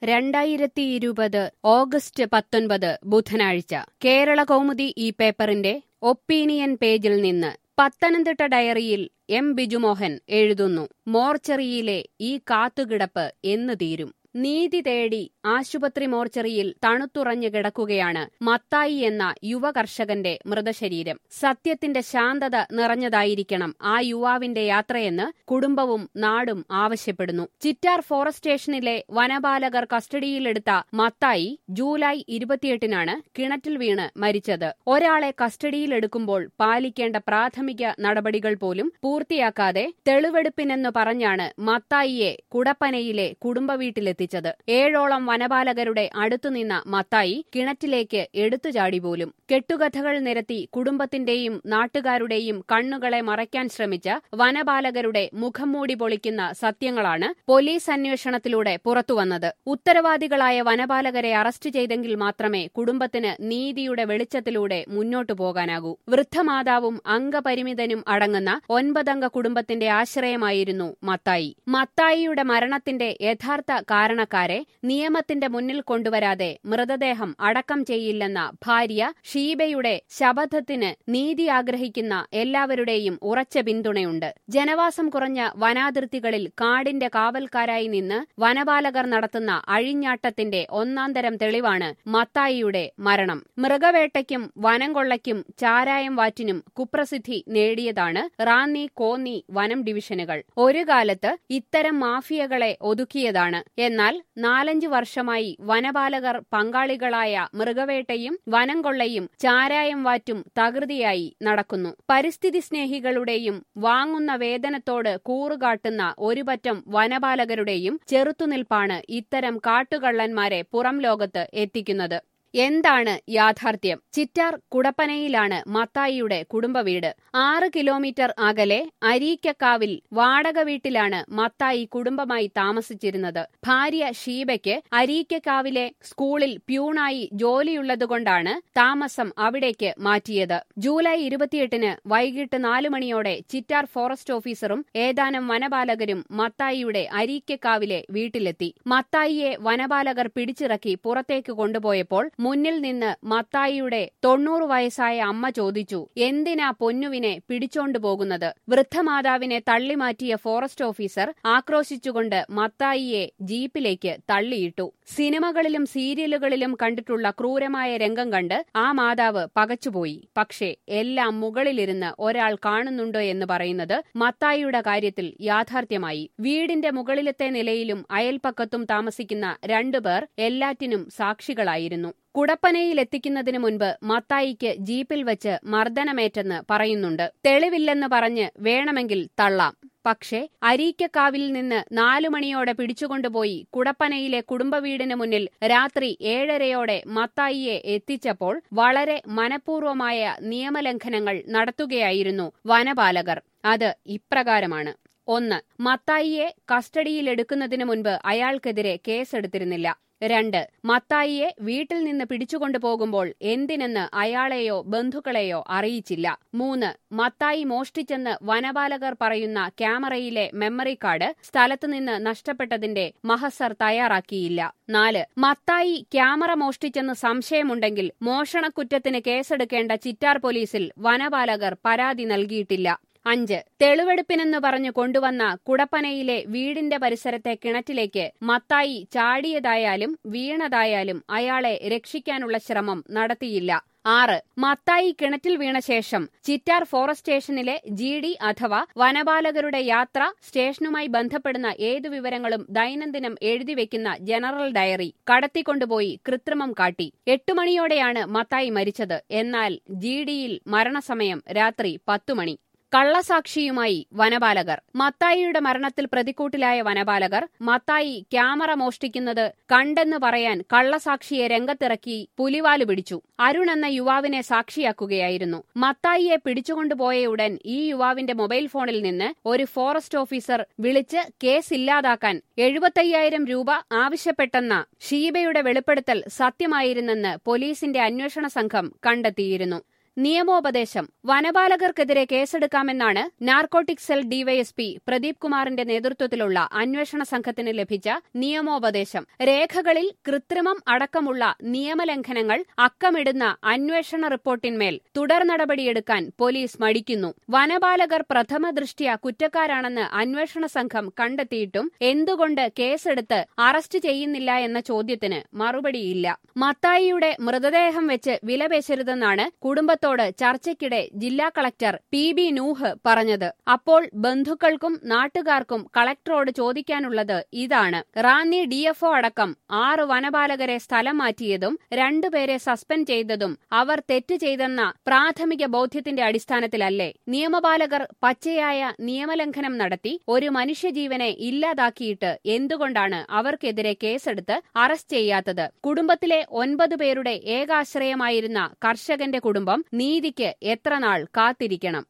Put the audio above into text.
രണ്ടായിരത്തി ഇരുപത് ഓഗസ്റ്റ് പത്തൊൻപത് ബുധനാഴ്ച കേരള കൗമുദി ഈ പേപ്പറിന്റെ ഒപ്പീനിയൻ പേജിൽ നിന്ന് പത്തനംതിട്ട ഡയറിയിൽ എം ബിജുമോഹൻ എഴുതുന്നു മോർച്ചറിയിലെ ഈ കാത്തുകിടപ്പ് എന്ന് തീരും നീതി തേടി ആശുപത്രി മോർച്ചറിയിൽ തണുത്തുറഞ്ഞു കിടക്കുകയാണ് മത്തായി എന്ന യുവ കർഷകന്റെ മൃതശരീരം സത്യത്തിന്റെ ശാന്തത നിറഞ്ഞതായിരിക്കണം ആ യുവാവിന്റെ യാത്രയെന്ന് കുടുംബവും നാടും ആവശ്യപ്പെടുന്നു ചിറ്റാർ ഫോറസ്റ്റ് സ്റ്റേഷനിലെ വനപാലകർ കസ്റ്റഡിയിലെടുത്ത മത്തായി ജൂലൈ ഇരുപത്തിയെട്ടിനാണ് കിണറ്റിൽ വീണ് മരിച്ചത് ഒരാളെ കസ്റ്റഡിയിലെടുക്കുമ്പോൾ പാലിക്കേണ്ട പ്രാഥമിക നടപടികൾ പോലും പൂർത്തിയാക്കാതെ തെളിവെടുപ്പിനെന്ന് പറഞ്ഞാണ് മത്തായിയെ കുടപ്പനയിലെ കുടുംബവീട്ടിലെത്തിച്ചത് ഏഴോളം വനപാലകരുടെ അടുത്തുനിന്ന മത്തായി കിണറ്റിലേക്ക് എടുത്തുചാടി പോലും കെട്ടുകഥകൾ നിരത്തി കുടുംബത്തിന്റെയും നാട്ടുകാരുടെയും കണ്ണുകളെ മറയ്ക്കാൻ ശ്രമിച്ച വനപാലകരുടെ മുഖം മൂടി പൊളിക്കുന്ന സത്യങ്ങളാണ് പോലീസ് അന്വേഷണത്തിലൂടെ പുറത്തുവന്നത് ഉത്തരവാദികളായ വനപാലകരെ അറസ്റ്റ് ചെയ്തെങ്കിൽ മാത്രമേ കുടുംബത്തിന് നീതിയുടെ വെളിച്ചത്തിലൂടെ മുന്നോട്ടു പോകാനാകൂ വൃദ്ധമാതാവും അംഗപരിമിതനും അടങ്ങുന്ന ഒൻപതംഗ കുടുംബത്തിന്റെ ആശ്രയമായിരുന്നു മത്തായി മത്തായിയുടെ മരണത്തിന്റെ യഥാർത്ഥ കാരണക്കാരെ നിയമത്തിന്റെ മുന്നിൽ കൊണ്ടുവരാതെ മൃതദേഹം അടക്കം ചെയ്യില്ലെന്ന ഭാര്യ ഷീബയുടെ ശപഥത്തിന് നീതി ആഗ്രഹിക്കുന്ന എല്ലാവരുടെയും ഉറച്ച പിന്തുണയുണ്ട് ജനവാസം കുറഞ്ഞ വനാതിർത്തികളിൽ കാടിന്റെ കാവൽക്കാരായി നിന്ന് വനപാലകർ നടത്തുന്ന അഴിഞ്ഞാട്ടത്തിന്റെ ഒന്നാന്തരം തെളിവാണ് മത്തായിയുടെ മരണം മൃഗവേട്ടയ്ക്കും വനം കൊള്ളയ്ക്കും ചാരായം വാറ്റിനും കുപ്രസിദ്ധി നേടിയതാണ് റാന്നി കോന്നി വനം ഡിവിഷനുകൾ ഒരു കാലത്ത് ഇത്തരം മാഫിയകളെ ഒതുക്കിയതാണ് എന്നാൽ നാലഞ്ചു വർഷമായി വനപാലകർ പങ്കാളികളായ മൃഗവേട്ടയും വനം കൊള്ളയും ചാരായം വാറ്റും തകൃതിയായി നടക്കുന്നു പരിസ്ഥിതി സ്നേഹികളുടെയും വാങ്ങുന്ന വേതനത്തോട് കൂറുകാട്ടുന്ന ഒരുപറ്റം വനപാലകരുടെയും ചെറുത്തുനിൽപ്പാണ് ഇത്തരം കാട്ടുകള്ളന്മാരെ പുറം ലോകത്ത് എത്തിക്കുന്നത് എന്താണ് യാഥാർത്ഥ്യം ചിറ്റാർ കുടപ്പനയിലാണ് മത്തായിയുടെ കുടുംബവീട് ആറ് കിലോമീറ്റർ അകലെ അരീക്കക്കാവിൽ വാടക വീട്ടിലാണ് മത്തായി കുടുംബമായി താമസിച്ചിരുന്നത് ഭാര്യ ഷീബയ്ക്ക് അരീക്കക്കാവിലെ സ്കൂളിൽ പ്യൂണായി ജോലിയുള്ളതുകൊണ്ടാണ് താമസം അവിടേക്ക് മാറ്റിയത് ജൂലൈ ഇരുപത്തിയെട്ടിന് വൈകിട്ട് നാലു മണിയോടെ ചിറ്റാർ ഫോറസ്റ്റ് ഓഫീസറും ഏതാനും വനപാലകരും മത്തായിയുടെ അരീക്കക്കാവിലെ വീട്ടിലെത്തി മത്തായിയെ വനപാലകർ പിടിച്ചിറക്കി പുറത്തേക്ക് കൊണ്ടുപോയപ്പോൾ മുന്നിൽ നിന്ന് മത്തായിയുടെ തൊണ്ണൂറ് വയസ്സായ അമ്മ ചോദിച്ചു എന്തിനാ പൊന്നുവിനെ പിടിച്ചോണ്ടു പോകുന്നത് വൃദ്ധമാതാവിനെ തള്ളിമാറ്റിയ ഫോറസ്റ്റ് ഓഫീസർ ആക്രോശിച്ചുകൊണ്ട് മത്തായിയെ ജീപ്പിലേക്ക് തള്ളിയിട്ടു സിനിമകളിലും സീരിയലുകളിലും കണ്ടിട്ടുള്ള ക്രൂരമായ രംഗം കണ്ട് ആ മാതാവ് പകച്ചുപോയി പക്ഷേ എല്ലാം മുകളിലിരുന്ന് ഒരാൾ കാണുന്നുണ്ടോ എന്ന് പറയുന്നത് മത്തായിയുടെ കാര്യത്തിൽ യാഥാർത്ഥ്യമായി വീടിന്റെ മുകളിലത്തെ നിലയിലും അയൽപ്പക്കത്തും താമസിക്കുന്ന രണ്ടുപേർ എല്ലാറ്റിനും സാക്ഷികളായിരുന്നു കുടപ്പനയിൽ എത്തിക്കുന്നതിന് മുൻപ് മത്തായിക്ക് ജീപ്പിൽ വെച്ച് മർദ്ദനമേറ്റെന്ന് പറയുന്നുണ്ട് തെളിവില്ലെന്ന് പറഞ്ഞ് വേണമെങ്കിൽ തള്ളാം പക്ഷേ അരീക്കക്കാവിൽ നിന്ന് നാലു മണിയോടെ പിടിച്ചുകൊണ്ടുപോയി കുടപ്പനയിലെ കുടുംബവീടിന് മുന്നിൽ രാത്രി ഏഴരയോടെ മത്തായിയെ എത്തിച്ചപ്പോൾ വളരെ മനഃപൂർവമായ നിയമലംഘനങ്ങൾ നടത്തുകയായിരുന്നു വനപാലകർ അത് ഇപ്രകാരമാണ് ഒന്ന് മത്തായിയെ കസ്റ്റഡിയിലെടുക്കുന്നതിന് മുൻപ് അയാൾക്കെതിരെ കേസെടുത്തിരുന്നില്ല രണ്ട് മത്തായിയെ വീട്ടിൽ നിന്ന് പിടിച്ചുകൊണ്ടു പോകുമ്പോൾ എന്തിനെന്ന് അയാളെയോ ബന്ധുക്കളെയോ അറിയിച്ചില്ല മൂന്ന് മത്തായി മോഷ്ടിച്ചെന്ന് വനപാലകർ പറയുന്ന ക്യാമറയിലെ മെമ്മറി കാർഡ് സ്ഥലത്തുനിന്ന് നഷ്ടപ്പെട്ടതിന്റെ മഹസർ തയ്യാറാക്കിയില്ല നാല് മത്തായി ക്യാമറ മോഷ്ടിച്ചെന്ന് സംശയമുണ്ടെങ്കിൽ മോഷണക്കുറ്റത്തിന് കേസെടുക്കേണ്ട ചിറ്റാർ പോലീസിൽ വനപാലകർ പരാതി നൽകിയിട്ടില്ല അഞ്ച് തെളിവെടുപ്പിനെന്ന് പറഞ്ഞു കൊണ്ടുവന്ന കുടപ്പനയിലെ വീടിന്റെ പരിസരത്തെ കിണറ്റിലേക്ക് മത്തായി ചാടിയതായാലും വീണതായാലും അയാളെ രക്ഷിക്കാനുള്ള ശ്രമം നടത്തിയില്ല ആറ് മത്തായി കിണറ്റിൽ വീണ ശേഷം ചിറ്റാർ ഫോറസ്റ്റ് സ്റ്റേഷനിലെ ജി ഡി അഥവാ വനപാലകരുടെ യാത്ര സ്റ്റേഷനുമായി ബന്ധപ്പെടുന്ന ഏതു വിവരങ്ങളും ദൈനംദിനം എഴുതിവെക്കുന്ന ജനറൽ ഡയറി കടത്തിക്കൊണ്ടുപോയി കൃത്രിമം കാട്ടി എട്ടു മണിയോടെയാണ് മത്തായി മരിച്ചത് എന്നാൽ ജി ഡിയിൽ മരണസമയം രാത്രി പത്തുമണി കള്ളസാക്ഷിയുമായി വനപാലകർ മത്തായിയുടെ മരണത്തിൽ പ്രതിക്കൂട്ടിലായ വനപാലകർ മത്തായി ക്യാമറ മോഷ്ടിക്കുന്നത് കണ്ടെന്ന് പറയാൻ കള്ളസാക്ഷിയെ രംഗത്തിറക്കി പുലിവാല് പിടിച്ചു അരുൺ എന്ന യുവാവിനെ സാക്ഷിയാക്കുകയായിരുന്നു മത്തായിയെ പിടിച്ചുകൊണ്ടുപോയയുടൻ ഈ യുവാവിന്റെ മൊബൈൽ ഫോണിൽ നിന്ന് ഒരു ഫോറസ്റ്റ് ഓഫീസർ വിളിച്ച് കേസ് ഇല്ലാതാക്കാൻ എഴുപത്തയ്യായിരം രൂപ ആവശ്യപ്പെട്ടെന്ന ഷീബയുടെ വെളിപ്പെടുത്തൽ സത്യമായിരുന്നെന്ന് പോലീസിന്റെ അന്വേഷണ സംഘം കണ്ടെത്തിയിരുന്നു നിയമോപദേശം വനപാലകർക്കെതിരെ കേസെടുക്കാമെന്നാണ് നാർക്കോട്ടിക് സെൽ ഡിവൈഎസ്പി പ്രദീപ് കുമാറിന്റെ നേതൃത്വത്തിലുള്ള അന്വേഷണ സംഘത്തിന് ലഭിച്ച നിയമോപദേശം രേഖകളിൽ കൃത്രിമം അടക്കമുള്ള നിയമലംഘനങ്ങൾ അക്കമിടുന്ന അന്വേഷണ റിപ്പോർട്ടിന്മേൽ തുടർ നടപടിയെടുക്കാൻ പോലീസ് മടിക്കുന്നു വനപാലകർ പ്രഥമ ദൃഷ്ട്യ കുറ്റക്കാരാണെന്ന് അന്വേഷണ സംഘം കണ്ടെത്തിയിട്ടും എന്തുകൊണ്ട് കേസെടുത്ത് അറസ്റ്റ് ചെയ്യുന്നില്ല എന്ന ചോദ്യത്തിന് മറുപടിയില്ല മത്തായിയുടെ മൃതദേഹം വെച്ച് വിലപേശരുതെന്നാണ് കുടുംബത്തോട് ചർച്ചയ്ക്കിടെ ജില്ലാ കളക്ടർ പി ബി നൂഹ് പറഞ്ഞത് അപ്പോൾ ബന്ധുക്കൾക്കും നാട്ടുകാർക്കും കളക്ടറോട് ചോദിക്കാനുള്ളത് ഇതാണ് റാന്നി ഡിഎഫ്ഒ അടക്കം ആറ് വനപാലകരെ സ്ഥലം മാറ്റിയതും രണ്ടുപേരെ സസ്പെൻഡ് ചെയ്തതും അവർ തെറ്റ് ചെയ്തെന്ന പ്രാഥമിക ബോധ്യത്തിന്റെ അടിസ്ഥാനത്തിലല്ലേ നിയമപാലകർ പച്ചയായ നിയമലംഘനം നടത്തി ഒരു മനുഷ്യജീവനെ ഇല്ലാതാക്കിയിട്ട് എന്തുകൊണ്ടാണ് അവർക്കെതിരെ കേസെടുത്ത് അറസ്റ്റ് ചെയ്യാത്തത് കുടുംബത്തിലെ ഒൻപത് പേരുടെ ഏകാശ്രയമായിരുന്ന കർഷകന്റെ കുടുംബം നീതിക്ക് എത്ര നാൾ കാത്തിരിക്കണം